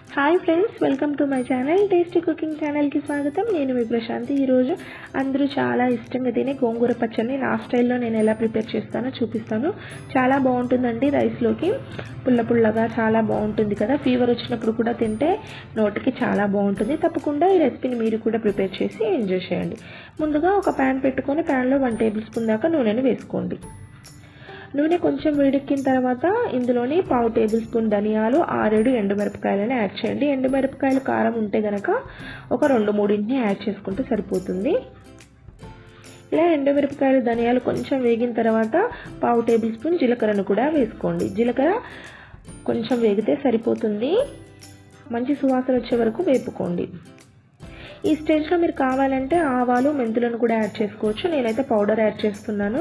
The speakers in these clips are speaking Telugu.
hi friends welcome to my channel tasty cooking ఛానల్కి స్వాగతం నేను మీ ప్రశాంతి ఈరోజు అందరూ చాలా ఇష్టంగా తినే గోంగూర పచ్చడిని నా స్టైల్లో నేను ఎలా ప్రిపేర్ చేస్తానో చూపిస్తాను చాలా బాగుంటుందండి రైస్లోకి పుల్ల పుల్లగా చాలా బాగుంటుంది కదా ఫీవర్ వచ్చినప్పుడు కూడా తింటే నోటికి చాలా బాగుంటుంది తప్పకుండా ఈ రెసిపీని మీరు కూడా ప్రిపేర్ చేసి ఎంజాయ్ చేయండి ముందుగా ఒక ప్యాన్ పెట్టుకొని ప్యాన్లో వన్ టేబుల్ స్పూన్ దాకా నూనెను వేసుకోండి నూనె కొంచెం వేడెక్కిన తర్వాత ఇందులోని పావు టేబుల్ స్పూన్ ధనియాలు ఆరేడు ఎండుమిరపకాయలను యాడ్ చేయండి ఎండుమిరపకాయలు కారం ఉంటే గనక ఒక రెండు మూడింటిని యాడ్ చేసుకుంటే సరిపోతుంది ఇలా ఎండుమిరపకాయలు ధనియాలు కొంచెం వేగిన తర్వాత పావు టేబుల్ స్పూన్ జీలకర్రను కూడా వేసుకోండి జీలకర్ర కొంచెం వేగితే సరిపోతుంది మంచి సువాసన వచ్చే వరకు వేపుకోండి ఈ స్టేజ్లో మీరు కావాలంటే ఆవాలు మెంతులను కూడా యాడ్ చేసుకోవచ్చు నేనైతే పౌడర్ యాడ్ చేస్తున్నాను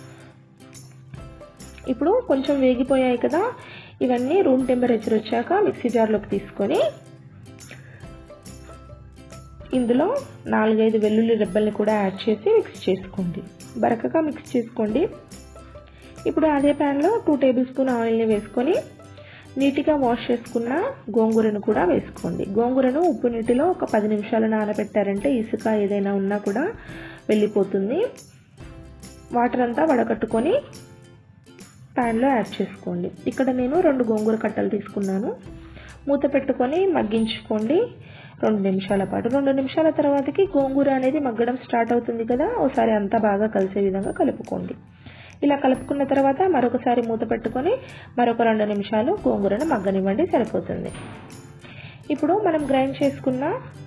ఇప్పుడు కొంచెం వేగిపోయాయి కదా ఇవన్నీ రూమ్ టెంపరేచర్ వచ్చాక మిక్సీ జార్లోకి తీసుకొని ఇందులో నాలుగైదు వెల్లుల్లి రెబ్బల్ని కూడా యాడ్ చేసి మిక్స్ చేసుకోండి బరకగా మిక్స్ చేసుకోండి ఇప్పుడు అదే ప్యాన్లో టూ టేబుల్ స్పూన్ ఆయిల్ని వేసుకొని నీట్గా వాష్ చేసుకున్న గోంగూరను కూడా వేసుకోండి గోంగూరను ఉప్పు నీటిలో ఒక పది నిమిషాలు నానబెట్టారంటే ఇసుక ఏదైనా ఉన్నా కూడా వెళ్ళిపోతుంది వాటర్ అంతా వడకట్టుకొని ప్యాన్లో యాడ్ చేసుకోండి ఇక్కడ నేను రెండు గోంగూర కట్టలు తీసుకున్నాను మూత పెట్టుకొని మగ్గించుకోండి రెండు నిమిషాల పాటు రెండు నిమిషాల తర్వాతకి గోంగూర అనేది మగ్గడం స్టార్ట్ అవుతుంది కదా ఒకసారి అంతా బాగా కలిసే విధంగా కలుపుకోండి ఇలా కలుపుకున్న తర్వాత మరొకసారి మూత పెట్టుకొని మరొక రెండు నిమిషాలు గోంగూరను మగ్గనివ్వండి సరిపోతుంది ఇప్పుడు మనం గ్రైండ్ చేసుకున్న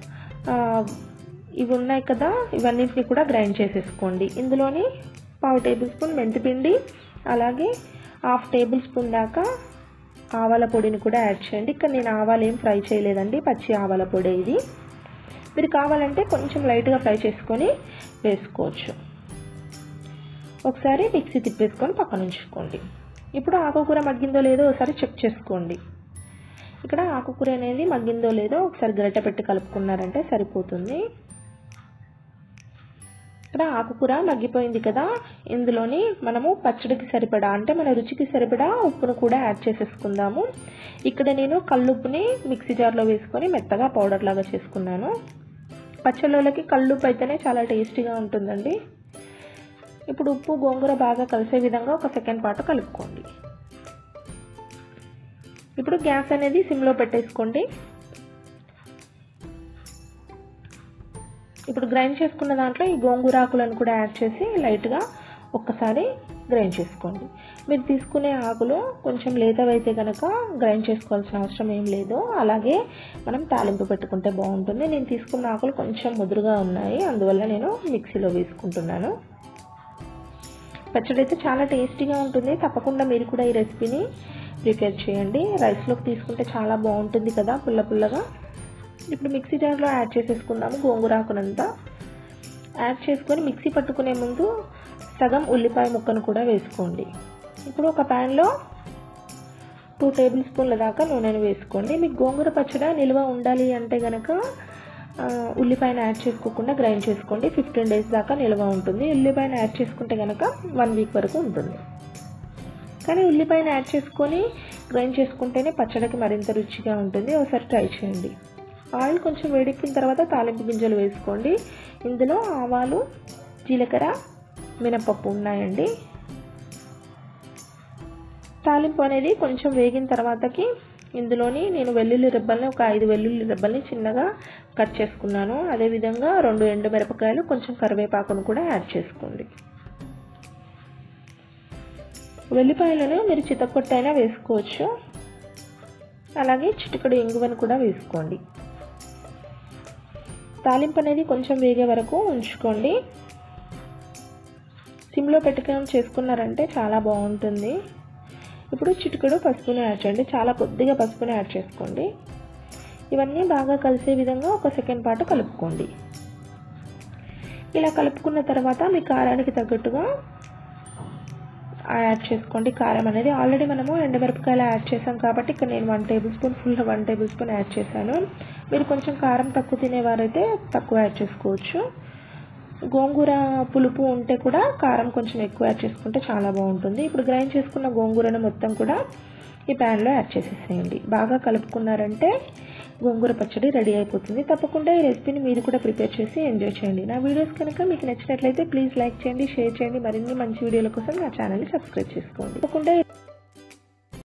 ఇవి ఉన్నాయి కదా ఇవన్నింటిని కూడా గ్రైండ్ చేసేసుకోండి ఇందులోని పావు టేబుల్ స్పూన్ మెంతిపిండి అలాగే హాఫ్ టేబుల్ స్పూన్ దాకా ఆవాల పొడిని కూడా యాడ్ చేయండి ఇక్కడ నేను ఆవాలు ఏం ఫ్రై చేయలేదండి పచ్చి ఆవాల పొడి ఇది మీరు కావాలంటే కొంచెం లైట్గా ఫ్రై చేసుకొని వేసుకోవచ్చు ఒకసారి మిక్సీ తిప్పేసుకొని పక్కన ఉంచుకోండి ఇప్పుడు ఆకుకూర మగ్గిందో లేదో ఒకసారి చెక్ చేసుకోండి ఇక్కడ ఆకుకూర అనేది మగ్గిందో లేదో ఒకసారి గరిటె పెట్టి కలుపుకున్నారంటే సరిపోతుంది ఇక్కడ ఆకుకూర మగ్గిపోయింది కదా ఇందులోని మనము పచ్చడికి సరిపడా అంటే మన రుచికి సరిపడా ఉప్పును కూడా యాడ్ చేసేసుకుందాము ఇక్కడ నేను కల్లుప్పుని మిక్సీ జార్లో వేసుకొని మెత్తగా పౌడర్ లాగా చేసుకున్నాను పచ్చళ్ళలోకి కల్లుప్పు అయితేనే చాలా టేస్టీగా ఉంటుందండి ఇప్పుడు ఉప్పు గోంగూర బాగా కలిసే విధంగా ఒక సెకండ్ పాటు కలుపుకోండి ఇప్పుడు గ్యాస్ అనేది సిమ్లో పెట్టేసుకోండి ఇప్పుడు గ్రైండ్ చేసుకున్న దాంట్లో ఈ గోంగూర ఆకులను కూడా యాడ్ చేసి లైట్గా ఒక్కసారి గ్రైండ్ చేసుకోండి మీరు తీసుకునే ఆకులు కొంచెం లేతవైతే కనుక గ్రైండ్ చేసుకోవాల్సిన అవసరం ఏం లేదు అలాగే మనం తాలింపు పెట్టుకుంటే బాగుంటుంది నేను తీసుకున్న ఆకులు కొంచెం ముదురుగా ఉన్నాయి అందువల్ల నేను మిక్సీలో వేసుకుంటున్నాను పచ్చడి అయితే చాలా టేస్టీగా ఉంటుంది తప్పకుండా మీరు కూడా ఈ రెసిపీని ప్రిపేర్ చేయండి రైస్లోకి తీసుకుంటే చాలా బాగుంటుంది కదా పుల్ల పుల్లగా ఇప్పుడు మిక్సీ జార్లో యాడ్ చేసేసుకుందాము గోంగూర ఆకునంతా యాడ్ చేసుకొని మిక్సీ పట్టుకునే ముందు సగం ఉల్లిపాయ ముక్కను కూడా వేసుకోండి ఇప్పుడు ఒక ప్యాన్లో టూ టేబుల్ స్పూన్ల దాకా నూనెను వేసుకోండి మీకు గోంగూర పచ్చడి నిల్వ ఉండాలి అంటే కనుక ఉల్లిపాయను యాడ్ చేసుకోకుండా గ్రైండ్ చేసుకోండి ఫిఫ్టీన్ డేస్ దాకా నిల్వ ఉంటుంది ఉల్లిపాయను యాడ్ చేసుకుంటే కనుక వన్ వీక్ వరకు ఉంటుంది కానీ ఉల్లిపాయను యాడ్ చేసుకొని గ్రైండ్ చేసుకుంటేనే పచ్చడికి మరింత రుచిగా ఉంటుంది ఒకసారి ట్రై చేయండి ఆయిల్ కొంచెం వేడెక్కిన తర్వాత తాలింపు గింజలు వేసుకోండి ఇందులో ఆవాలు జీలకర్ర మినపప్పు ఉన్నాయండి తాలింపు అనేది కొంచెం వేగిన తర్వాతకి ఇందులోని నేను వెల్లుల్లి రెబ్బల్ని ఒక ఐదు వెల్లుల్లి రెబ్బల్ని చిన్నగా కట్ చేసుకున్నాను అదేవిధంగా రెండు ఎండు మిరపకాయలు కొంచెం కరివేపాకును కూడా యాడ్ చేసుకోండి వెల్లిపాయలను మీరు చితకొట్టైనా వేసుకోవచ్చు అలాగే చిటికడు ఇంగువను కూడా వేసుకోండి తాలింపు అనేది కొంచెం వేగే వరకు ఉంచుకోండి సిమ్లో పెట్టుకొని చేసుకున్నారంటే చాలా బాగుంటుంది ఇప్పుడు చిటికెడు పసుపుని యాడ్ చేయండి చాలా కొద్దిగా పసుపుని యాడ్ చేసుకోండి ఇవన్నీ బాగా కలిసే విధంగా ఒక సెకండ్ పాటు కలుపుకోండి ఇలా కలుపుకున్న తర్వాత మీ కారానికి తగ్గట్టుగా యాడ్ చేసుకోండి కారం అనేది ఆల్రెడీ మనము ఎండమిరపకాయలు యాడ్ చేసాం కాబట్టి ఇక్కడ నేను one tablespoon full one tablespoon add చేశాను మీరు కొంచెం కారం తక్కువ తినేవారైతే తక్కువ యాడ్ చేసుకోవచ్చు గోంగూర పులుపు ఉంటే కూడా కారం కొంచెం ఎక్కువ యాడ్ చేసుకుంటే చాలా బాగుంటుంది ఇప్పుడు గ్రైండ్ చేసుకున్న గోంగూరను మొత్తం కూడా ఈ ప్యాన్లో యాడ్ చేసేసేయండి బాగా కలుపుకున్నారంటే గోంగూర పచ్చడి రెడీ అయిపోతుంది తప్పకుండా ఈ రెసిపీని మీరు కూడా ప్రిపేర్ చేసి ఎంజాయ్ చేయండి నా వీడియోస్ కనుక మీకు నచ్చినట్లయితే ప్లీజ్ లైక్ చేయండి షేర్ చేయండి మరిన్ని మంచి వీడియోల కోసం నా ఛానల్ని సబ్స్క్రైబ్ చేసుకోండి తప్పకుండా